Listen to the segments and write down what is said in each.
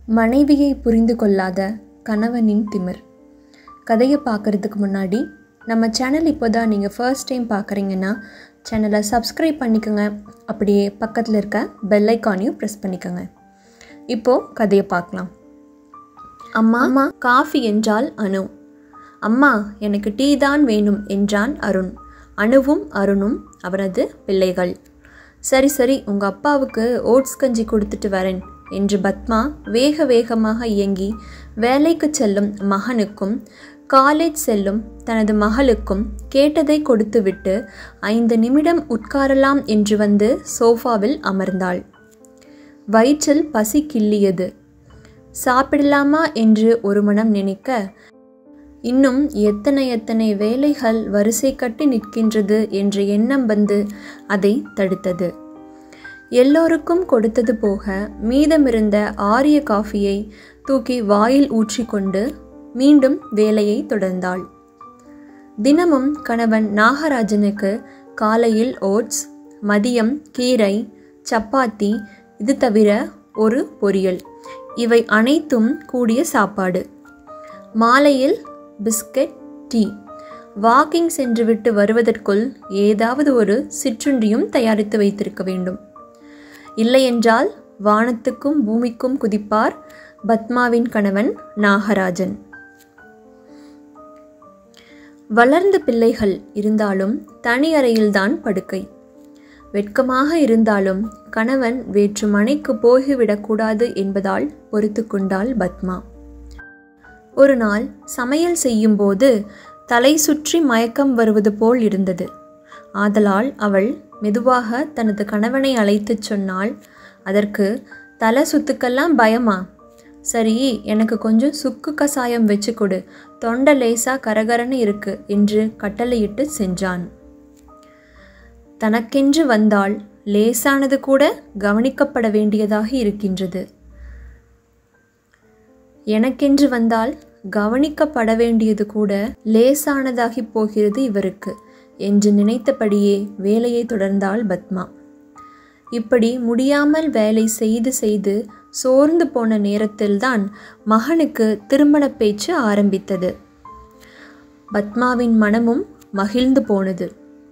மனைவியை புரிந்து கொள்ளாத கணவனின் திமிர் கதையை பார்க்குறதுக்கு முன்னாடி நம்ம சேனல் இப்போ தான் நீங்கள் ஃபர்ஸ்ட் டைம் பார்க்குறீங்கன்னா சேனலை சப்ஸ்கிரைப் பண்ணிக்கோங்க அப்படியே பக்கத்தில் இருக்க பெல் ஐக்கானையும் ப்ரெஸ் பண்ணிக்கோங்க இப்போது கதையை பார்க்கலாம் அம்மா அம்மா காஃபி என்றால் அனு அம்மா எனக்கு டீ தான் வேணும் என்றான் அருண் அணுவும் அருணும் அவனது பிள்ளைகள் சரி சரி உங்கள் அப்பாவுக்கு ஓட்ஸ் கஞ்சி கொடுத்துட்டு வரேன் என்று பத்மா வேக வேகமாக இயங்கி வேலைக்கு செல்லும் மகனுக்கும் காலேஜ் செல்லும் தனது மகளுக்கும் கேட்டதை கொடுத்துவிட்டு ஐந்து நிமிடம் உட்காரலாம் என்று வந்து சோஃபாவில் அமர்ந்தாள் வயிற்றில் பசி கிள்ளியது சாப்பிடலாமா என்று ஒரு மனம் நினைக்க இன்னும் எத்தனை எத்தனை வேலைகள் வரிசை கட்டி நிற்கின்றது என்ற எண்ணம் வந்து அதை தடுத்தது எல்லோருக்கும் கொடுத்தது போக மீதமிருந்த ஆரிய காஃபியை தூக்கி வாயில் ஊற்றிக்கொண்டு மீண்டும் வேலையை தொடர்ந்தாள் தினமும் கணவன் நாகராஜனுக்கு காலையில் ஓட்ஸ் மதியம் கீரை சப்பாத்தி இது தவிர ஒரு பொரியல் இவை அனைத்தும் கூடிய சாப்பாடு மாலையில் பிஸ்கட் டீ வாக்கிங் சென்றுவிட்டு வருவதற்குள் ஏதாவது ஒரு சிற்றுண்டியும் தயாரித்து வைத்திருக்க வேண்டும் இல்லையென்றால் வானத்துக்கும் பூமிக்கும் குதிப்பார் பத்மாவின் கணவன் நாகராஜன் வளர்ந்த பிள்ளைகள் இருந்தாலும் தனி அறையில்தான் படுக்கை வெட்கமாக இருந்தாலும் கணவன் வேற்று மனைக்கு போய்விடக்கூடாது என்பதால் பொறுத்து கொண்டாள் பத்மா ஒரு நாள் சமையல் செய்யும்போது தலை சுற்றி மயக்கம் வருவது போல் இருந்தது ஆதலால் அவள் மெதுவாக தனது கணவனை அழைத்துச் சொன்னாள் அதற்கு தலை சுத்துக்கெல்லாம் பயமா சரி எனக்கு கொஞ்சம் சுக்கு கசாயம் வச்சு கொடு தொண்டை லேசா கரகரன்னு இருக்கு என்று கட்டளையிட்டு சென்றான் தனக்கென்று வந்தால் லேசானது கூட கவனிக்கப்பட வேண்டியதாக இருக்கின்றது எனக்கென்று வந்தால் கவனிக்கப்பட வேண்டியது கூட லேசானதாகி போகிறது இவருக்கு என்று நினைத்தபடியே வேலையை தொடர்ந்தாள் பத்மா இப்படி முடியாமல் வேலை செய்து செய்து சோர்ந்து போன நேரத்தில்தான் மகனுக்கு திருமண பேச்சு ஆரம்பித்தது பத்மாவின் மனமும் மகிழ்ந்து போனது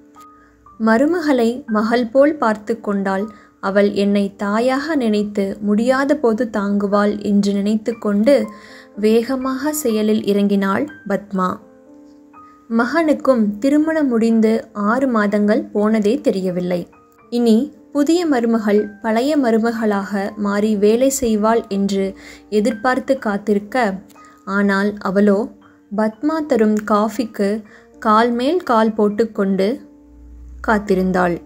மருமகளை மகள் போல் பார்த்து கொண்டால் அவள் என்னை தாயாக நினைத்து முடியாத போது தாங்குவாள் என்று நினைத்து கொண்டு வேகமாக செயலில் இறங்கினாள் பத்மா மகனுக்கும் திருமணம் முடிந்து ஆறு மாதங்கள் போனதே தெரியவில்லை இனி புதிய மருமகள் பழைய மருமகளாக மாறி வேலை செய்வாள் என்று எதிர்பார்த்து காத்திருக்க ஆனால் அவளோ பத்மா தரும் காஃபிக்கு கால் மேல் கால் போட்டுக்கொண்டு காத்திருந்தாள்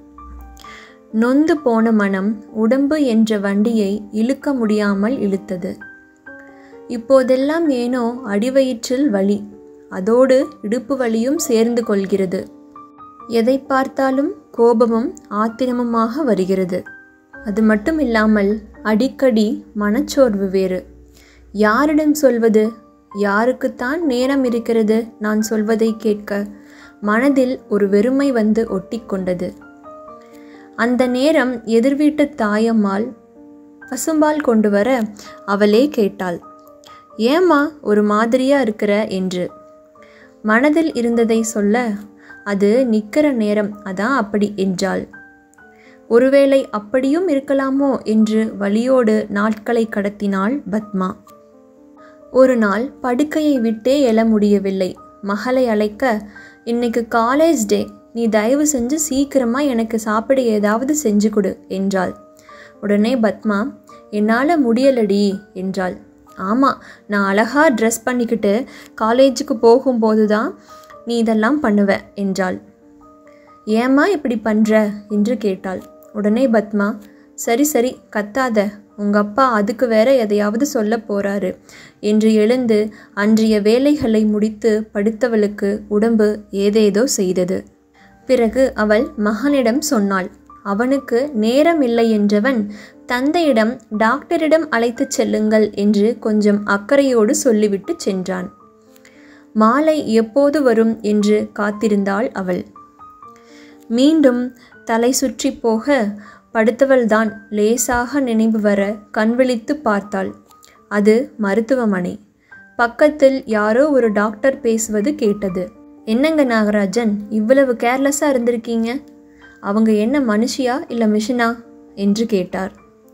நொந்து போன மனம் உடம்பு என்ற வண்டியை இழுக்க முடியாமல் இழுத்தது இப்போதெல்லாம் ஏனோ அடிவயிற்றில் வலி அதோடு இடுப்பு வலியும் சேர்ந்து கொள்கிறது எதை பார்த்தாலும் கோபமும் ஆத்திரமுமாக வருகிறது அது மட்டும் இல்லாமல் அடிக்கடி மனச்சோர்வு வேறு யாரிடம் சொல்வது யாருக்குத்தான் நேரம் இருக்கிறது நான் சொல்வதை கேட்க மனதில் ஒரு வெறுமை வந்து ஒட்டிக்கொண்டது அந்த நேரம் எதிர்வீட்டு தாயம்மாள் பசும்பால் கொண்டு வர அவளே கேட்டாள் ஏம்மா ஒரு மாதிரியா இருக்கிற என்று மனதில் இருந்ததை சொல்ல அது நிற்கிற நேரம் அதான் அப்படி என்றாள் ஒருவேளை அப்படியும் இருக்கலாமோ என்று வழியோடு நாட்களை கடத்தினாள் பத்மா ஒரு நாள் படுக்கையை விட்டே எழ முடியவில்லை மகளை அழைக்க இன்னைக்கு காலேஜ் டே நீ தயவு செஞ்சு சீக்கிரமா எனக்கு சாப்பிட ஏதாவது செஞ்சு கொடு என்றாள் உடனே பத்மா என்னால் முடியலடி என்றாள் ஆமாம் நான் அழகாக ட்ரெஸ் பண்ணிக்கிட்டு காலேஜுக்கு போகும்போது தான் நீ இதெல்லாம் பண்ணுவ என்றாள் ஏம்மா இப்படி பண்ணுற என்று கேட்டாள் உடனே பத்மா சரி சரி கத்தாத உங்கள் அப்பா அதுக்கு வேற எதையாவது சொல்ல போறாரு என்று எழுந்து அன்றைய வேலைகளை முடித்து படுத்தவளுக்கு உடம்பு ஏதேதோ செய்தது பிறகு அவள் மகனிடம் சொன்னாள் அவனுக்கு நேரம் இல்லை என்றவன் தந்தையிடம் டாக்டரிடம் அழைத்துச் செல்லுங்கள் என்று கொஞ்சம் அக்கறையோடு சொல்லிவிட்டு சென்றான் மாலை எப்போது வரும் என்று காத்திருந்தாள் அவள் மீண்டும் தலை சுற்றி போக படுத்தவள்தான் லேசாக நினைவு வர கண்விழித்து பார்த்தாள் அது மருத்துவமனை பக்கத்தில் யாரோ ஒரு டாக்டர் பேசுவது கேட்டது என்னங்க நாகராஜன் இவ்வளவு கேர்லெஸ்ஸாக இருந்திருக்கீங்க அவங்க என்ன மனுஷியா இல்லை மிஷினா என்று கேட்டார்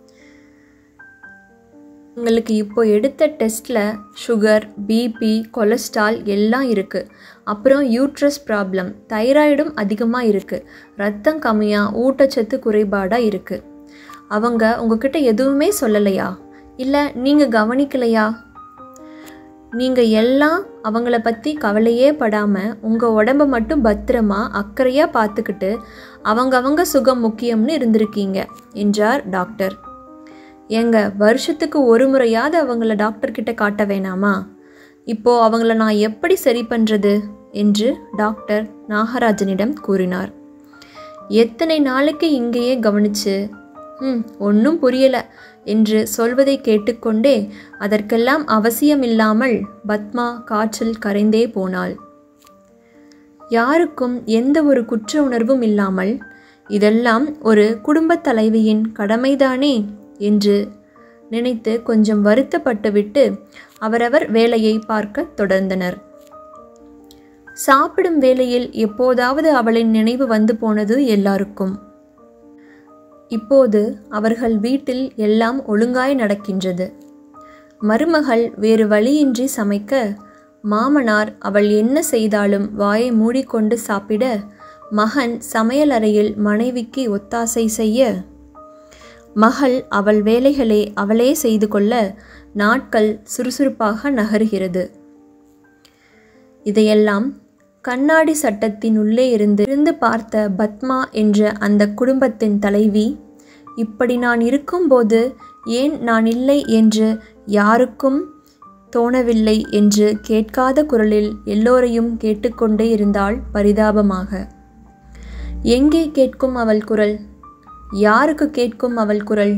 உங்களுக்கு இப்போ எடுத்த டெஸ்ட்டில் சுகர் பிபி கொலஸ்ட்ரால் எல்லாம் இருக்குது அப்புறம் யூட்ரஸ் ப்ராப்ளம் தைராய்டும் அதிகமாக இருக்குது ரத்தம் கம்மியாக ஊட்டச்சத்து குறைபாடாக இருக்குது அவங்க உங்ககிட்ட எதுவுமே சொல்லலையா இல்லை நீங்கள் கவனிக்கலையா நீங்கள் எல்லாம் அவங்கள பற்றி கவலையே படாமல் உங்கள் உடம்ப மட்டும் பத்திரமா அக்கறையாக பார்த்துக்கிட்டு அவங்க அவங்க சுகம் முக்கியம்னு இருந்திருக்கீங்க என்றார் டாக்டர் ஏங்க வருஷத்துக்கு ஒரு முறையாவது அவங்கள டாக்டர்கிட்ட காட்ட வேணாமா இப்போ அவங்கள நான் எப்படி சரி பண்ணுறது என்று டாக்டர் நாகராஜனிடம் கூறினார் எத்தனை நாளைக்கு இங்கேயே கவனிச்சு ம் ஒன்றும் புரியல என்று சொல்வதை கேட்டுக்கொண்டே அதற்கெல்லாம் அவசியமில்லாமல் பத்மா காற்றில் கரைந்தே போனாள் யாருக்கும் எந்த ஒரு குற்ற உணர்வும் இல்லாமல் இதெல்லாம் ஒரு குடும்பத் தலைவியின் கடமைதானே என்று நினைத்து கொஞ்சம் வருத்தப்பட்டுவிட்டு அவரவர் வேலையை பார்க்க தொடர்ந்தனர் சாப்பிடும் வேளையில் எப்போதாவது அவளின் நினைவு வந்து போனது எல்லாருக்கும் இப்போது அவர்கள் வீட்டில் எல்லாம் ஒழுங்காய் நடக்கின்றது மருமகள் வேறு வழியின்றி சமைக்க மாமனார் அவள் என்ன செய்தாலும் வாயை மூடிக்கொண்டு சாப்பிட மகன் சமையலறையில் மனைவிக்கு ஒத்தாசை செய்ய மகள் அவள் வேலைகளை அவளே செய்து கொள்ள நாட்கள் சுறுசுறுப்பாக நகருகிறது இதையெல்லாம் கண்ணாடி சட்டத்தின் உள்ளே இருந்து இருந்து பார்த்த பத்மா என்ற அந்த குடும்பத்தின் தலைவி இப்படி நான் இருக்கும்போது ஏன் நான் இல்லை என்று யாருக்கும் தோணவில்லை என்று கேட்காத குரலில் எல்லோரையும் கேட்டுக்கொண்டே இருந்தாள் பரிதாபமாக எங்கே கேட்கும் அவள் குரல் யாருக்கு கேட்கும் அவள் குரல்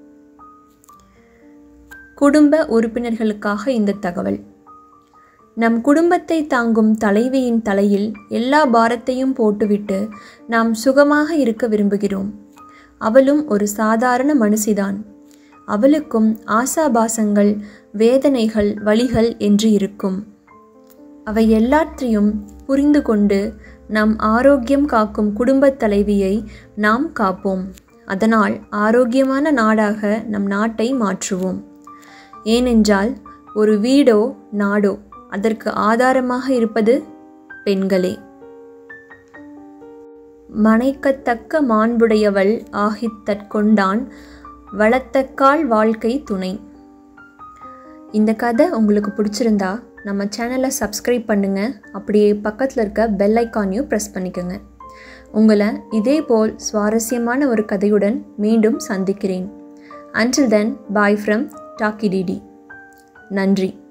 குடும்ப உறுப்பினர்களுக்காக இந்த தகவல் நம் குடும்பத்தை தாங்கும் தலைவியின் தலையில் எல்லா பாரத்தையும் போட்டுவிட்டு நாம் சுகமாக இருக்க விரும்புகிறோம் அவளும் ஒரு சாதாரண மனுஷிதான் அவளுக்கும் ஆசாபாசங்கள் வேதனைகள் வழிகள் என்று இருக்கும் அவை எல்லாற்றையும் புரிந்து கொண்டு நம் ஆரோக்கியம் காக்கும் குடும்பத் தலைவியை நாம் காப்போம் அதனால் ஆரோக்கியமான நாடாக நம் நாட்டை மாற்றுவோம் ஏனென்றால் ஒரு வீடோ நாடோ அதற்கு ஆதாரமாக இருப்பது பெண்களே மனைக்கத்தக்க மாண்புடையவள் ஆகித் தற்கொண்டான் வளத்தக்கால் வாழ்க்கை துணை இந்த கதை உங்களுக்கு பிடிச்சிருந்தா நம்ம சேனலை சப்ஸ்கிரைப் பண்ணுங்கள் அப்படியே பக்கத்தில் இருக்க பெல் ஐக்கானையும் ப்ரெஸ் பண்ணிக்கோங்க உங்களை இதேபோல் சுவாரஸ்யமான ஒரு கதையுடன் மீண்டும் சந்திக்கிறேன் அன்டில் தென் பாய் ஃப்ரம் டாக்கி டிடி நன்றி